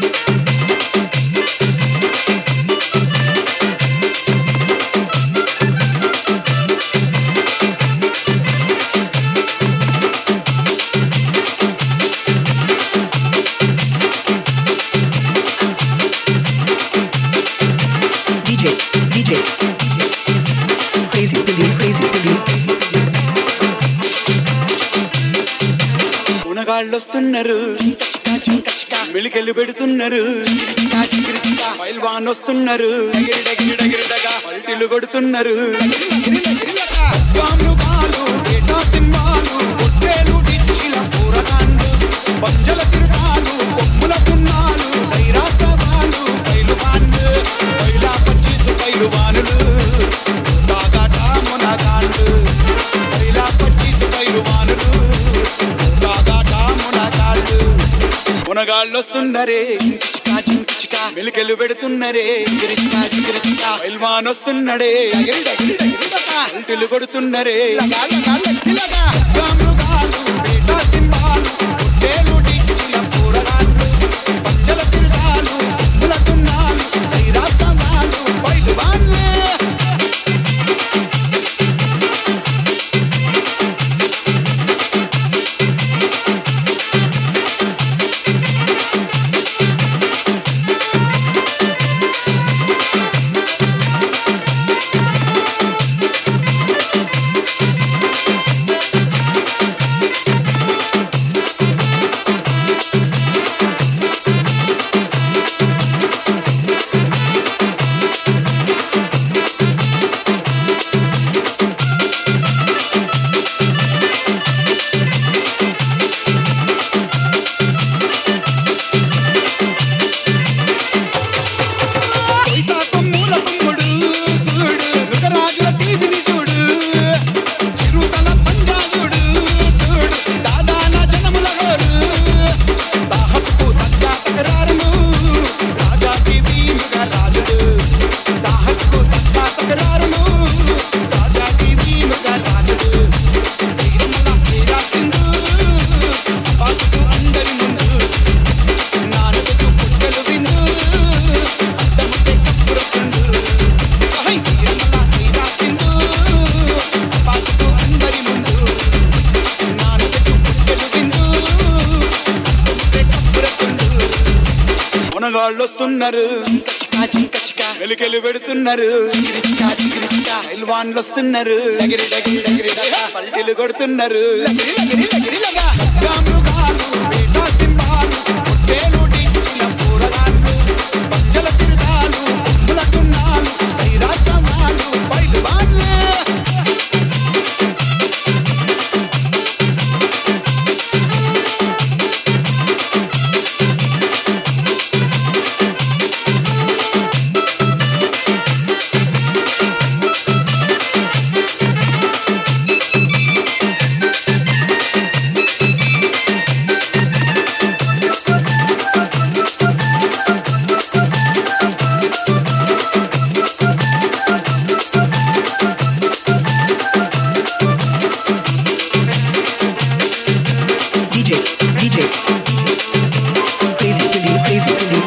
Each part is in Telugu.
DJ, DJ, Crazy Billy, Crazy Billy, గుణగాళ్ళు వస్తున్నారు మెలికెళ్ళి పెడుతున్నారు పైల్వాన్ వస్తున్నారు పల్టీలు కొడుతున్నారు కాముగాలు, ఏటా సింహాలు, పొట్టేలు, డిచ్చిల కూరగాండ్లు, పంజల తిరునాలు, కొమ్ముల పున్నాలు, సైరా సవాలు, పైలువాన్లు, పైలా పచ్చీసు పైలువానులు, తాగాట మునగాండ్లు, పైలా పచ్చీసు పైలువానులు, తాగాట మునగాళ్ళు. మునగాళ్ళు వస్తున్నారే మెలికెళ్ళు పెడుతున్నారే పైల్వాన్ వస్తున్నాడే అల్టులు కొడుతున్నారే కాముగాలు, ఏటా సింహాలు, పొట్టేలు, డిచ్చిల కూరగాండ్లు, పంజల తిరునాలు, కొమ్ముల పున్నాలు, సైరా సవాలు, పైలువాన్లు. వైశాఖం మూల పొంగుడు చూడు నుగరాజుల తీదిని చూడు చిరుతల పంజాజుడు చూడు దాదాన జనముల గోరు దాహపు తగ్గ తకరారును రాజాకి వీముగా రాజుడు దాహపు తగ్గ తకరారును రాజాకి వీముగా రాజుడు తీరమల తీరా సింధు బాతుకు అందరి ముందు నాలుగు పుట్టలు విందు అద్దముతే కప్పురకుండు హై తీరమల తీరా సింధు బాతుకు అందరి ముందు నాలుగు పుట్టలు విందు అద్దముతే కప్పురకుండు మునగాళ్ళు వస్తున్నారు వెలికెలు పెడుతున్నారు పైల్వాన్లు వస్తున్నారు పల్టీలు కొడుతున్నారు కాముగాలు, వేటా సింహాలు, పొట్టేలు, డిచ్చిల కూరగాండ్లు, పంజల తిరునాలు, కొమ్ముల తున్నాలు, సైరా సవాలు, పైల్వాన్లు. DJ, DJ, Crazy Billy, Crazy Billy,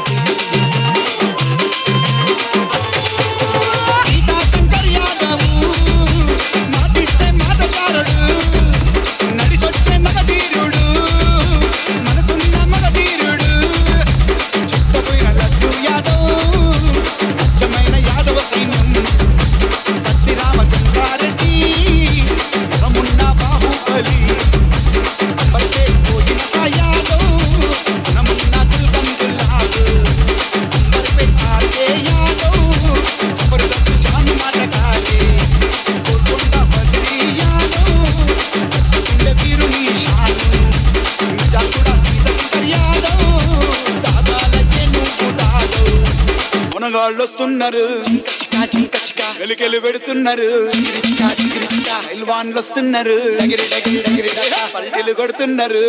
సీతాశంకర్ Yadav మాటిస్తే మాటకారుడు నడిసొచ్చే మగధీరుడు మనసున్న మగధీరుడు చిత్తపోయిన లడ్డు యాదవ్ స్వచ్ఛమైన యాదవ సైన్యం సత్తి రామచంద్రారెడ్డి రమున్న బాహుబలి అంబర్కే పోయిన సాయాదవ్ మనమున్న దుల్గం దుల్లాదు అంబర్పే ఆర్కే యాదవ్ జబర్దస్త్ షాన్ మాటకారి గోల్కొండ బద్రీ యాదవ్ గుండె వీరుని షాను మిర్జాపుర సీతాశంకర్ యాదవ్ దాదాలకే నువ్వు దాదవ్ మునగాళ్ళు వస్తున్నారు వెలికెలు పెడుతున్నారు పైల్వాన్లు వస్తున్నారు పల్టీలు కొడుతున్నారు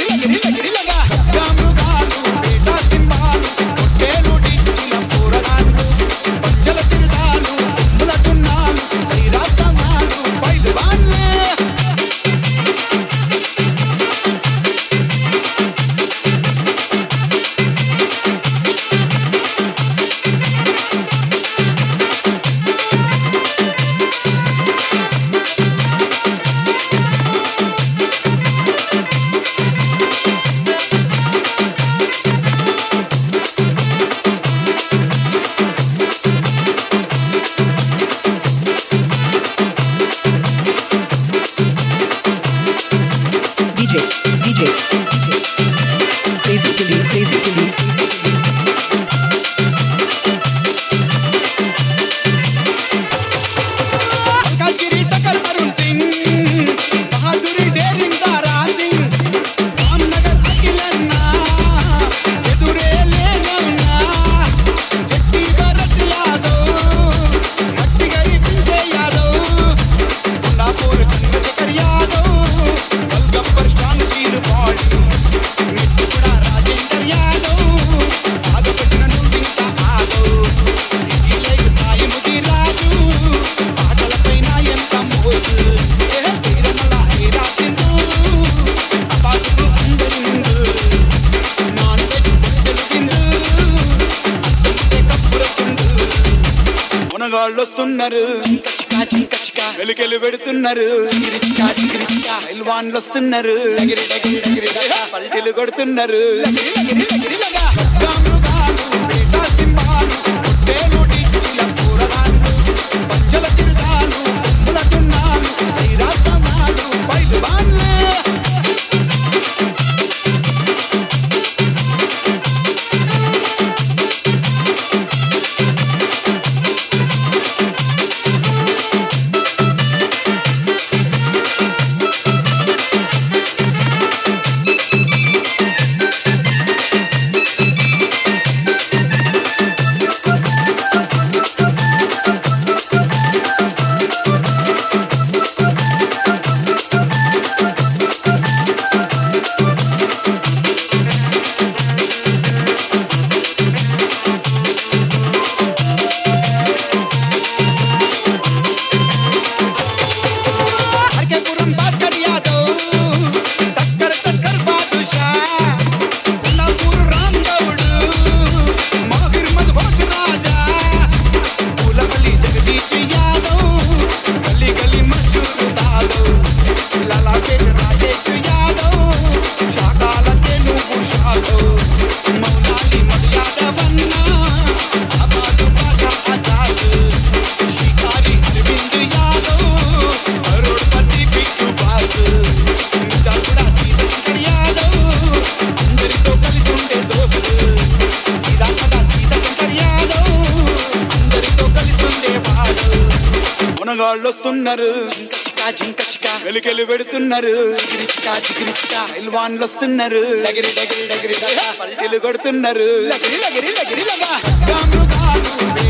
కాముగాలు, వేటా సింహాలు, పొట్టేలు, డిచ్చిల కూరగాండ్లు, పంజల తిరునాలు, కొమ్ముల తున్నాలు, సైరా సవాలు, పైల్వాన్లు. మునగాళ్ళు వస్తున్నారు వెలికెలు పెడుతున్నారు పైల్వాన్లు వస్తున్నారు పల్టీలు కొడుతున్నారు ఖడ్గామృగాలు, వేటా సింహాలు, పొట్టేలు డిచ్చిల కూరగాళ్ళు, పంచెల చిరుతాలు, కొమ్ముల చున్నాలు, సైరాసనాలు, పైల్వాన్లు. హర్కేపురం భాస్కర్ యాదవ్ టక్కర్ టక్కర్ బాదుషా కొల్లాపూర్ రామ్ గౌడ్ మాహిర్ మధుభోజ్ రాజా పూలపల్లి జగదీష్ యాదవ్ గల్లీ గల్లీ మషూర్ దాదవ్ లాలాపేట రాజేష్ యాదవ్ శాకాల తెనుగు షాదవ్ మౌలాలి మధు యాదవ్ అన్న అబాదు బాషా ఆజాద్ షికారి అరవింద్ యాదవ్ కరోడ్పతి బిగ్గు బాస్ ముద్దాపుడా సీతశంకర్ యాదవ్ అందరితో కలిసి ఉండే దోస్తు సీదా సదా సీతశంకర్ యాదవ్ అందరితో కలిసి ఉండేవాడు మునగాళ్ళు వస్తున్నారు వెలికెలు పెడుతున్నారు పైల్వాన్లు వస్తున్నారు పల్టీలు కొడుతున్నారు ఖడ్గామృగాలు,